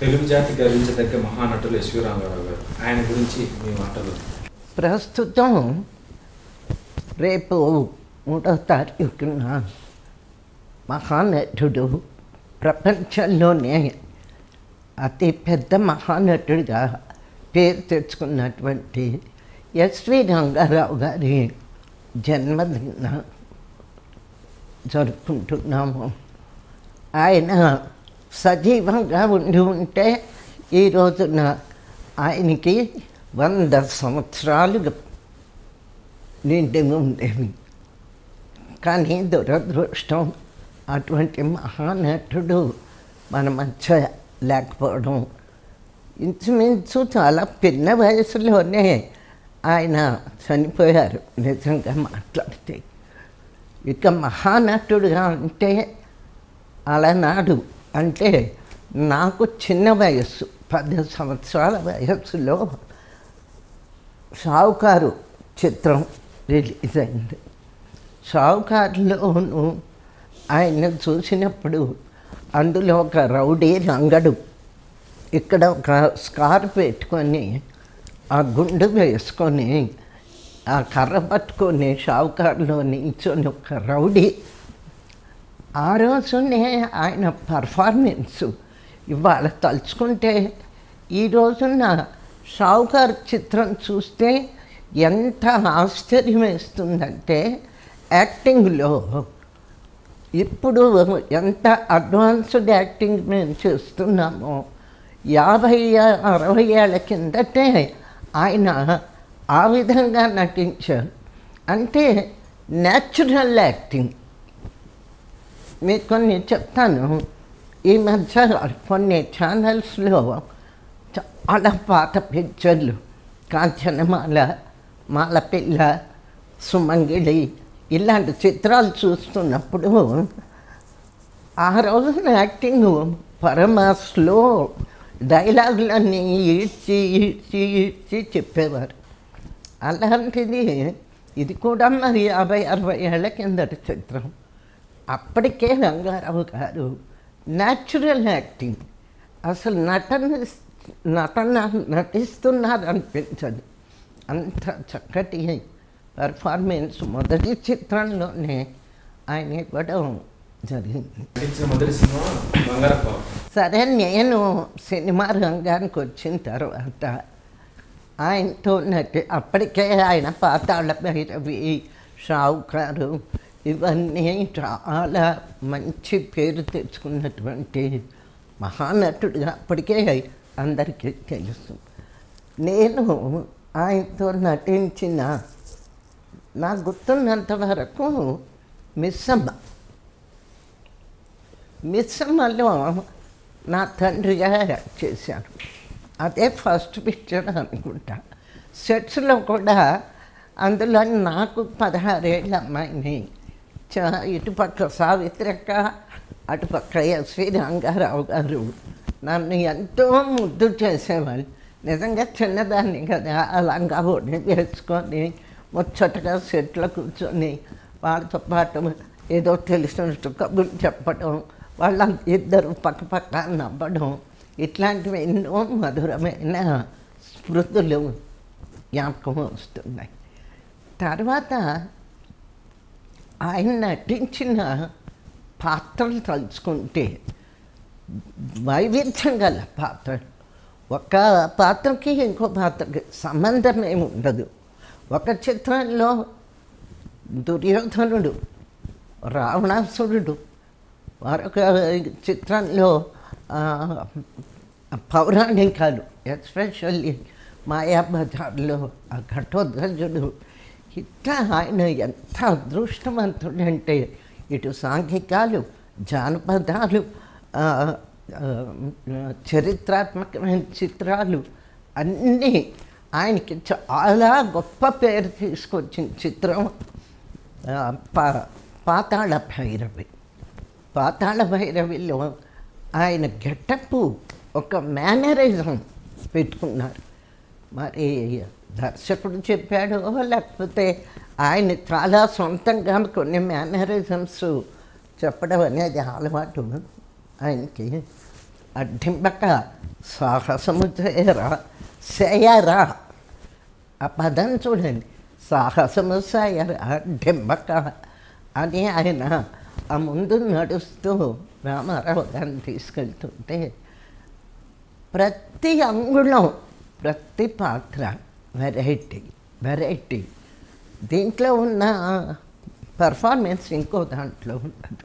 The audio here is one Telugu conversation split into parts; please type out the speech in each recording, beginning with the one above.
తెలుగు జాతి గర్వించదగ్గ మహానటులు ఎస్వి రామారావు గారు ఆయన గురించి మీ మాటలు ప్రస్తుతం రేపు మూడో తారీఖున మహానటుడు ప్రపంచంలోనే అతి పెద్ద మహానటుడిగా పేరు తెచ్చుకున్నటువంటి ఎస్వి రంగారావు గారి జన్మదిన జరుపుకుంటున్నాము ఆయన సజీవంగా ఉండి ఉంటే ఈ రోజున ఆయనకి వంద సంవత్సరాలు నిండి ఉండేవి కానీ దురదృష్టం అటువంటి మహానటుడు మన మధ్య లేకపోవడం ఇంచుమించు చాలా పిన్న వయసులోనే ఆయన చనిపోయారు నిజంగా మాట్లాడితే ఇక మహానటుడుగా అంటే అలనాడు అంటే నాకు చిన్న వయస్సు పది సంవత్సరాల వయస్సులో షావుకారు చిత్రం రిలీజ్ అయింది షావుకారులోను ఆయన చూసినప్పుడు అందులో ఒక రౌడీ రంగడు ఇక్కడ ఒక స్కార్ పెట్టుకొని ఆ గుండు వేసుకొని ఆ కర్ర పట్టుకొని షావుకారులో నిల్చొని ఒక రౌడీ ఆ రోజునే ఆయన పర్ఫార్మెన్స్ ఇవాళ తలుచుకుంటే ఈ రోజున షావుకార్ చిత్రం చూస్తే ఎంత ఆశ్చర్యం వేస్తుందంటే యాక్టింగ్లో ఇప్పుడు ఎంత అడ్వాన్స్డ్ యాక్టింగ్ మేము చేస్తున్నామో యాభై అరవై ఏళ్ళ కిందటే ఆయన ఆ విధంగా నటించారు అంటే న్యాచురల్ యాక్టింగ్ మీకు కొన్ని చెప్తాను ఈ మధ్య కొన్ని ఛానల్స్లో చాలా పాత పిక్చర్లు కాంచనమాల మాలపిల్ల సుమంగిడి ఇలాంటి చిత్రాలు చూస్తున్నప్పుడు ఆ రోజున యాక్టింగ్ పరమ స్లో డైలాగులన్నీ ఈడ్చి ఈడ్చి ఈడ్చి చెప్పేవారు అలాంటిది ఇది కూడా మరి యాభై అరవై ఏళ్ళ కిందటి చిత్రం అప్పటికే రంగారావు గారు న్యాచురల్ యాక్టింగ్ అసలు నటన నటన నటిస్తున్నారు అనిపించదు అంత చక్కటి పర్ఫార్మెన్స్ మొదటి చిత్రంలోనే ఆయన ఇవ్వడం జరిగింది నటించిన మొదటి సినిమా బంగారపావు సరే నేను సినిమా రంగానికి వచ్చిన తర్వాత ఆయనతో నటి అప్పటికే ఆయన పాతాళ భైరవి షావుకారు ఇవన్నీ చాలా మంచి పేరు తెచ్చుకున్నటువంటి మహానటుడుగా అప్పటికే అందరికీ తెలుసు నేను ఆయనతో నటించిన నాకు గుర్తున్నంత వరకు మిస్సమ్మ మిస్సమ్మలో నా తండ్రిగా యాక్ట్ చేశాను అదే ఫస్ట్ పిక్చర్ అనుకుంటా సెట్స్లో కూడా అందులో నాకు పదహారేళ్ళ అమ్మాయిని చ- ఇటుపక్క సావిత్రక్క అటుపక్క ఎస్వి రంగారావు గారు నన్ను ఎంతో ముద్దు చేసేవాళ్ళు నిజంగా చిన్నదాన్ని కదా అలంగా ఓడి వేసుకొని ముచ్చటగా సెట్లో కూర్చొని వాళ్ళతో పాటు ఏదో తెలిసినట్టు కబుర్లు చెప్పడం వాళ్ళ ఇద్దరు పక్క పక్క నవ్వడం ఇట్లాంటివి ఎన్నో మధురమైన స్మృతులు జ్ఞాపకం వస్తున్నాయి తర్వాత ఆయన నటించిన పాత్రలు తలుచుకుంటే వైవిధ్యం గల పాత్ర ఒక పాత్రకి ఇంకో పాత్రకి సంబంధం ఏమి ఉండదు ఒక చిత్రంలో దుర్యోధనుడు రావణాసురుడు మరొక చిత్రంలో ఆ, పౌరాణికాలు ఎస్పెషల్లీ మాయాబజార్లో ఆ ఘటోధ్వజుడు ఇట్లా ఆయన ఎంత అదృష్టవంతుడంటే ఇటు సాంఘికాలు జానపదాలు ఆ, ఆ, చరిత్రాత్మకమైన చిత్రాలు అన్నీ ఆయనకి చాలా గొప్ప పేరు తీసుకొచ్చిన చిత్రం ఆ, పా పాతాళ భైరవి పాతాళ భైరవిలో ఆయన గెటప్ ఒక మేనరిజం పెట్టుకున్నారు మరి దర్శకుడు చెప్పాడు లేకపోతే ఆయన చాలా సొంతంగా కొన్ని మేనరిజమ్స్ చెప్పడం అనేది అలవాటు ఆయనకి అడ్డింపక సాహసము చేయరా చేయరా ఆ పదం చూడండి సాహసము చేయరా అడ్డింపక అని ఆయన ఆ ముందు నడుస్తూ రామారావు గారిని తీసుకెళ్తుంటే ప్రతి అంగుళం ప్రతి పాత్ర వెరైటీ వెరైటీ దీంట్లో ఉన్న పర్ఫార్మెన్స్ ఇంకో దాంట్లో ఉండదు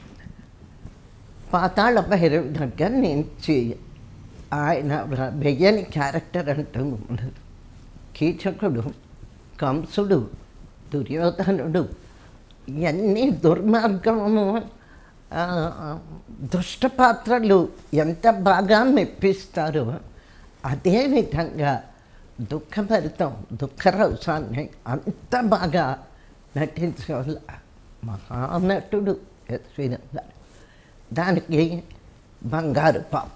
పాతాళ భైరవి దగ్గర నుంచి ఆయన వెయ్యని క్యారెక్టర్ అంటూ ఉండదు కీచకుడు కంసుడు దుర్యోధనుడు ఇవన్నీ దుర్మార్గము ఆ, దుష్ట పాత్రలు ఎంత బాగా మెప్పిస్తారో అదేవిధంగా దుఃఖభరితం దుఃఖరవసాన్ని అంత బాగా నటించగల మహానటుడు ఎస్వి గారు దానికి బంగారు పాప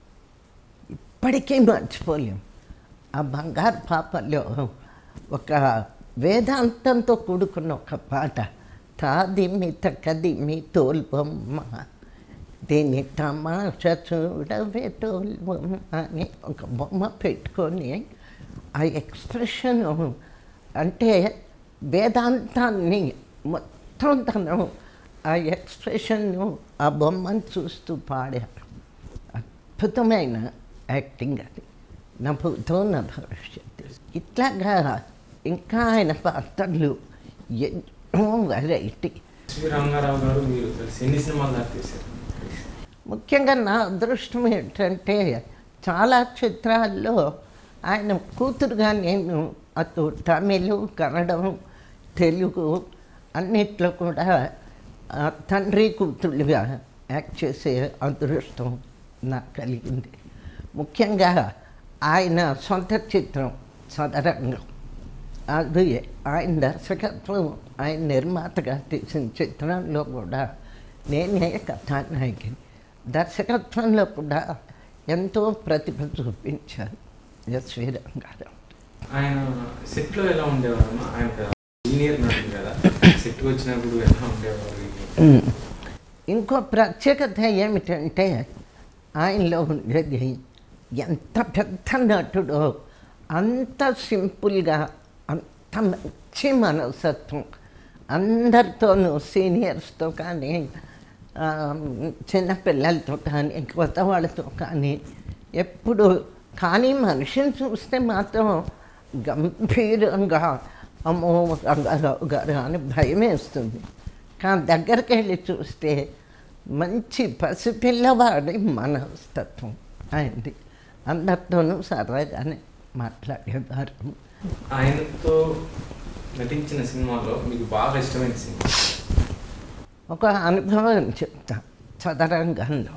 ఇప్పటికీ మర్చిపోలేం ఆ బంగారు పాపలో ఒక వేదాంతంతో కూడుకున్న ఒక పాట తాదిమి తక్కదిమి తోల్బొమ్మ దీని తమాష చూడవే తోల్బొమ్మ అని ఒక బొమ్మ పెట్టుకొని ఆ ఎక్స్ప్రెషన్ అంటే వేదాంతాన్ని మొత్తం తను ఆ ఎక్స్ప్రెషన్ను ఆ బొమ్మను చూస్తూ పాడారు అద్భుతమైన యాక్టింగ్ అది నా భూతో నా భవిష్యత్తు ఇట్లాగా ఇంకా ఆయన పాత్రలు ఎన్నో వెరైటీ ఎస్వి రంగారావు గారు మీరు కలిసి ఎన్ని సినిమాలు దాకా తీశారు ముఖ్యంగా నా అదృష్టం ఏంటంటే చాలా చిత్రాల్లో ఆయన కూతురుగా నేను అటు తమిళ్ కన్నడం తెలుగు అన్నిట్లో కూడా ఆ, తండ్రి కూతుళ్ళుగా యాక్ట్ చేసే అదృష్టం నాకు కలిగింది ముఖ్యంగా ఆయన సొంత చిత్రం సదరంగం అది ఆయన దర్శకత్వం ఆయన నిర్మాతగా తీసిన చిత్రంలో కూడా నేనే కథానాయకుని దర్శకత్వంలో కూడా ఎంతో ప్రతిభ చూపించారు ఎస్వి రంగారావు ఆయన సెట్లో ఎలా ఉండేవారు ఆయన సీనియర్ నటుడు కదా సెట్కి వచ్చినప్పుడు ఎలా ఉండేవారు ఇంకో ప్రత్యేకత ఏమిటంటే ఆయనలో ఉండేది ఎంత పెద్ద నటుడో అంత సింపుల్గా అంత మంచి మనస్తత్వం అందరితోనూ సీనియర్స్తో కానీ ఆ, చిన్నపిల్లలతో కానీ కొత్త వాళ్ళతో కానీ ఎప్పుడు కానీ మనిషిని చూస్తే మాత్రం గంభీరంగా అమ్మో రంగారావు గారు అని భయం వేస్తుంది కానీ దగ్గరికి వెళ్ళి చూస్తే మంచి పసిపిల్లవాడి మనస్తత్వం అయింది అందరితోనూ సరదాగానే మాట్లాడేవారు ఆయనతో నటించిన సినిమాలో మీకు బాగా ఇష్టమైన సినిమా ఒక అనుభవం చెప్తా చదరంగంలో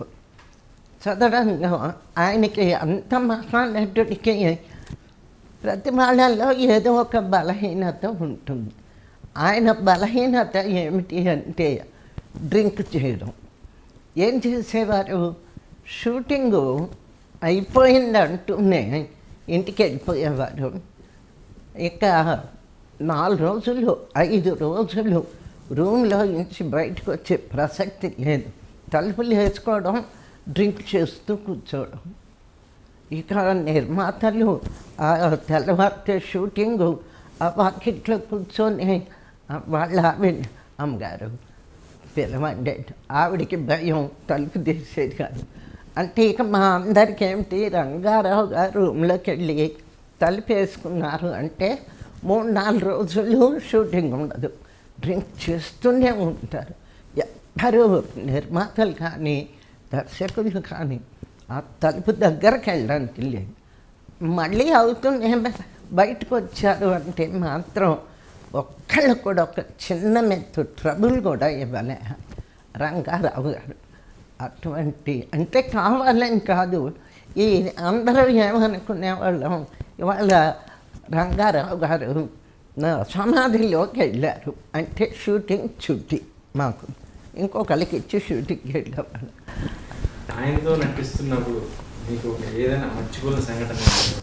చదరంగం ఆయనకి అంత మహానటుడికి ప్రతి వాళ్ళలో ఏదో ఒక బలహీనత ఉంటుంది ఆయన బలహీనత ఏమిటి అంటే డ్రింక్ చేయడం ఏం చేసేవారు షూటింగు అయిపోయిందంటూనే ఇంటికి వెళ్ళిపోయేవారు ఇక నాలుగు రోజులు ఐదు రోజులు రూమ్లో నుంచి బయటకు వచ్చే ప్రసక్తి లేదు తలుపులు వేసుకోవడం డ్రింక్ చేస్తూ కూర్చోవడం ఇక నిర్మాతలు ఆ తెల్లవారితే షూటింగు ఆ వాకిట్లో కూర్చొని ఆ వాళ్ళ ఆవిడ అమ్మగారు పిలవండి ఆవిడికి భయం తలుపు తీసేది కాదు అంటే ఇక మా అందరికి ఏమిటి రంగారావు గారు రూమ్లోకి వెళ్ళి తలుపు వేసుకున్నారు అంటే మూడు నాలుగు రోజులు షూటింగ్ ఉండదు డ్రింక్ చేస్తూనే ఉంటారు ఎవ్వరు నిర్మాతలు కానీ దర్శకులు కానీ ఆ తలుపు దగ్గరకు వెళ్ళడానికి లేదు మళ్ళీ అవుతూనే బయటకు వచ్చారు అంటే మాత్రం ఒక్కళ్ళు కూడా ఒక చిన్న మెత్తు ట్రబుల్ కూడా ఇవ్వలే రంగారావు గారు అటువంటి అంటే కావాలని కాదు ఈ అందరూ ఏమనుకునేవాళ్ళం ఇవాళ రంగారావు గారు నా సమాధిలోకి వెళ్ళారు అంటే షూటింగ్ చుట్టి మాకు ఇంకొకరికి ఇచ్చి షూటింగ్కి వెళ్ళేవాళ్ళు ఆయనతో నటిస్తున్నప్పుడు మీకు ఏదైనా మర్చిపోయిన సంఘటన ఉందా?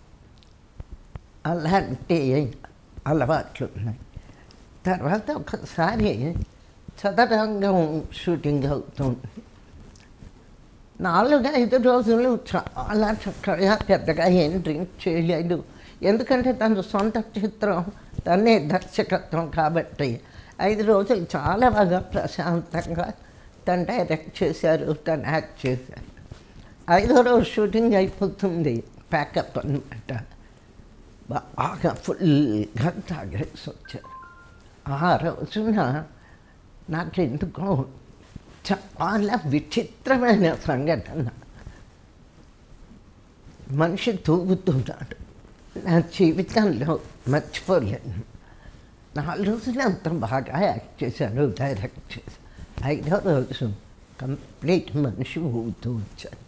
అలాంటి అలవాట్లు ఉన్నాయి తర్వాత ఒకసారి చదరంగం షూటింగ్ అవుతుంది నాలుగు ఐదు రోజులు చాలా చక్కగా పెద్దగా ఏం డ్రింక్ చేయలేదు ఎందుకంటే తన సొంత చిత్రం తనే దర్శకత్వం కాబట్టి ఐదు రోజులు చాలా బాగా ప్రశాంతంగా తను డైరెక్ట్ చేశారు తను యాక్ట్ చేశారు ఐదో రోజు షూటింగ్ అయిపోతుంది ప్యాకప్ అనమాట బాగా ఫుల్గా తాగేసి వచ్చారు ఆ రోజున నాకెందుకో చాలా విచిత్రమైన సంఘటన మనిషి తూగుతున్నాడు నా జీవితంలో మర్చిపోలేను నాలుగు రోజులు అంత బాగా యాక్ట్ చేశాను డైరెక్ట్ చేశాను ఐదో రోజు కంప్లీట్ మనిషి ఊగుతూ వచ్చాను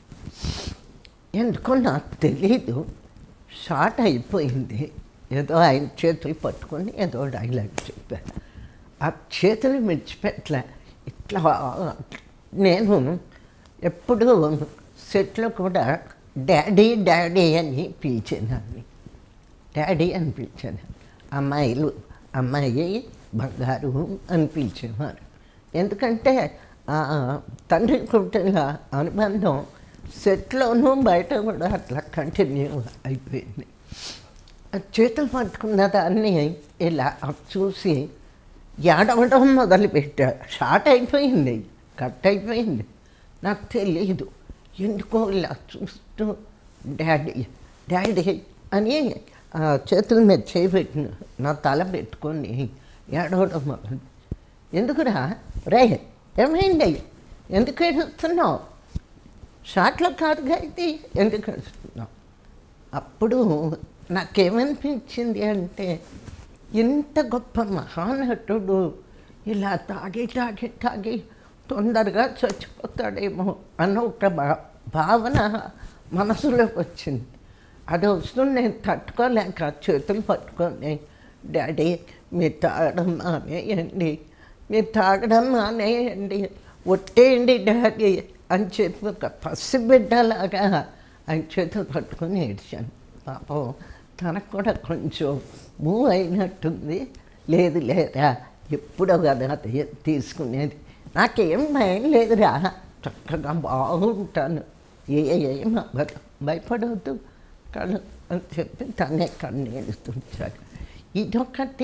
ఎందుకో నాకు తెలీదు షార్ట్ అయిపోయింది ఏదో ఆయన చేతులు పట్టుకొని ఏదో డైలాగ్ చెప్పారు ఆ చేతులు మిడిచిపెట్టలే ఇట్లా నేను ఎప్పుడు సెట్లో కూడా డాడీ డాడీ అని పిలిచేదాన్ని డాడీ అని పిలిచాను అమ్మాయిలు అమ్మాయి బంగారు అని పిలిచేవారు ఎందుకంటే ఆ తండ్రి కుటుంబ అనుబంధం సెట్లోనూ బయట కూడా అట్లా కంటిన్యూ అయిపోయింది ఆ చేతులు పట్టుకున్న దాన్ని ఇలా చూసి ఏడవడం మొదలుపెట్టాడు షార్ట్ అయిపోయింది కట్ అయిపోయింది నాకు తెలియదు ఎందుకో ఇలా చూస్తూ డాడీ డాడీ అని ఆ చేతుల మీద చేయబెట్టిన నా తల పెట్టుకొని ఏడవడం మొదలు ఎందుకురా రే ఏమైంది ఎందుకు ఏడుస్తున్నావు షార్ట్లో కాదు అయితే ఎందుకు ఏడుస్తున్నావు అప్పుడు నాకేమనిపించింది అంటే ఇంత గొప్ప మహానటుడు ఇలా తాగి తాగి తాగి తొందరగా చచ్చిపోతాడేమో అన్న ఒక భా భావన మనసులోకి వచ్చింది అది వస్తుంది నేను తట్టుకోలేక చేతులు పట్టుకొని డాడీ మీరు తాగడం మానేయండి మీరు తాగడం మానేయండి ఒట్టేయండి డాడీ అని చెప్పి ఒక పసిబిడ్డలాగా ఆయన చేతులు పట్టుకొని ఏడ్చాను పాపం తనకు కూడా కొంచెం మూవ్ అయినట్టుంది లేదు లేదా ఎప్పుడో కదా తీ- తీసుకునేది నాకేం భయం లేదురా చక్కగా బాగుంటాను ఏ ఏం అవ్వదు భయపడవద్దు కళ్ళు అని చెప్పి తనే కన్నీళ్ళు తుంచాడు ఇదొకటి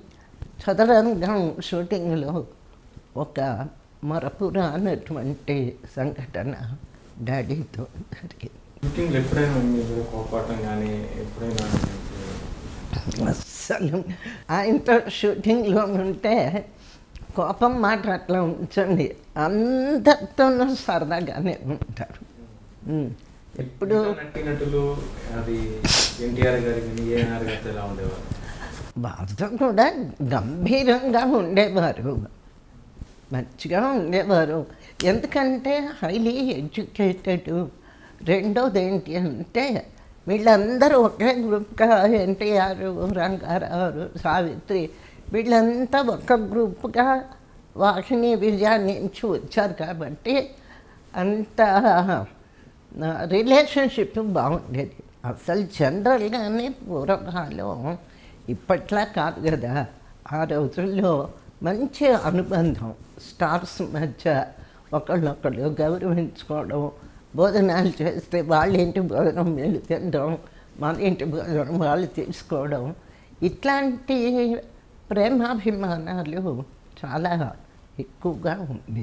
చదరంగం షూటింగ్లో ఒక మరపురానటువంటి సంఘటన డాడీతో జరిగింది షూటింగ్లో ఎప్పుడైనా మీరు కోపాటం కానీ ఎప్పుడైనా మీకు అస్సలు ఆయనతో షూటింగ్లో ఉంటే కోపం మాట అట్లా ఉంచండి అందరితోనూ సరదాగానే ఉంటారు ఉమ్. ఎప్పుడు మిగతా నటీనటులు అది ఎన్టీఆర్ గారి కానీ ఏఎన్ఆర్ గారితో ఎలా ఉండేవారు వారితో కూడా గంభీరంగా ఉండేవారు మంచిగా ఉండేవారు ఎందుకంటే హైలీ ఎడ్యుకేటెడ్ రెండోది ఏంటి అంటే వీళ్ళందరూ ఒకే గ్రూప్గా ఎన్టీఆర్ రంగారావు సావిత్రి వీళ్ళంతా ఒక గ్రూప్గా వాహిని విజయ నుంచి వచ్చారు కాబట్టి అంత రిలేషన్షిప్ బాగుండేది అసలు జనరల్గానే పూర్వకాలం ఇప్పట్లా కాదు కదా ఆ రోజుల్లో మంచి అనుబంధం స్టార్స్ మధ్య ఒకళ్ళొకళ్ళు గౌరవించుకోవడం భోజనాలు చేస్తే వాళ్ళ ఇంటి భోజనం వీళ్ళు తినడం మన ఇంటి భోజనం వాళ్ళు తీసుకోవడం ఇట్లాంటి ప్రేమాభిమానాలు చాలా ఎక్కువగా ఉంది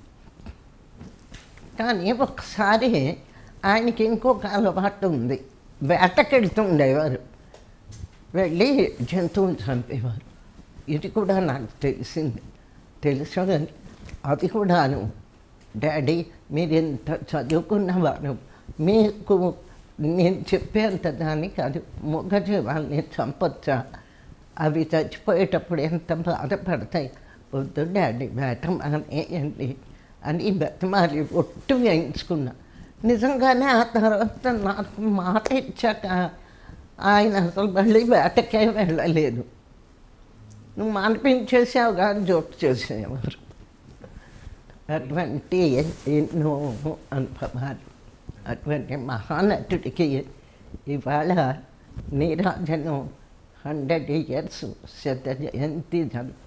కానీ ఒకసారి ఆయనకి ఇంకొక అలవాటు ఉంది వేటకెళ్తుండేవారు వెళ్ళి జంతువులు చంపేవారు ఇది కూడా నాకు తెలిసింది తెలుసు కానీ అది కూడాను డాడీ మీరు ఎంత చదువుకున్నవారు మీకు నేను చెప్పేంత దానికి అది మూగజీవాల్ని చంపొచ్చా అవి చచ్చిపోయేటప్పుడు ఎంత బాధపడతాయి వద్దు డాడీ వేట మానేయండి అని బతిమాలి ఒట్టు వేయించుకున్నా నిజంగానే ఆ తర్వాత నాకు మాట ఇచ్చాక ఆయన అసలు మళ్ళీ వేటకే వెళ్ళలేదు నువ్వు మానిపించేసావు కానీ జోక్ చేసేవారు అటువంటి ఎన్నో అనుభవాలు అటువంటి మహానటుడికి ఇవాళ నీరాజను హండ్రెడ్ ఇయర్స్ శత జయంతి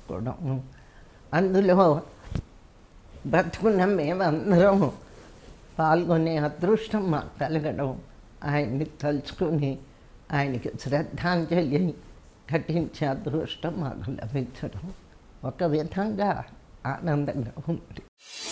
జరుపుకోవడం అందులో బతుకున్న మేమందరం పాల్గొనే అదృష్టం మాకు కలగడం ఆయన్ని తలుచుకుని ఆయనకి శ్రద్ధాంజలి ఘటించే అదృష్టం మాకు లభించడం ఒక విధంగా ఆనందంగా ఉంది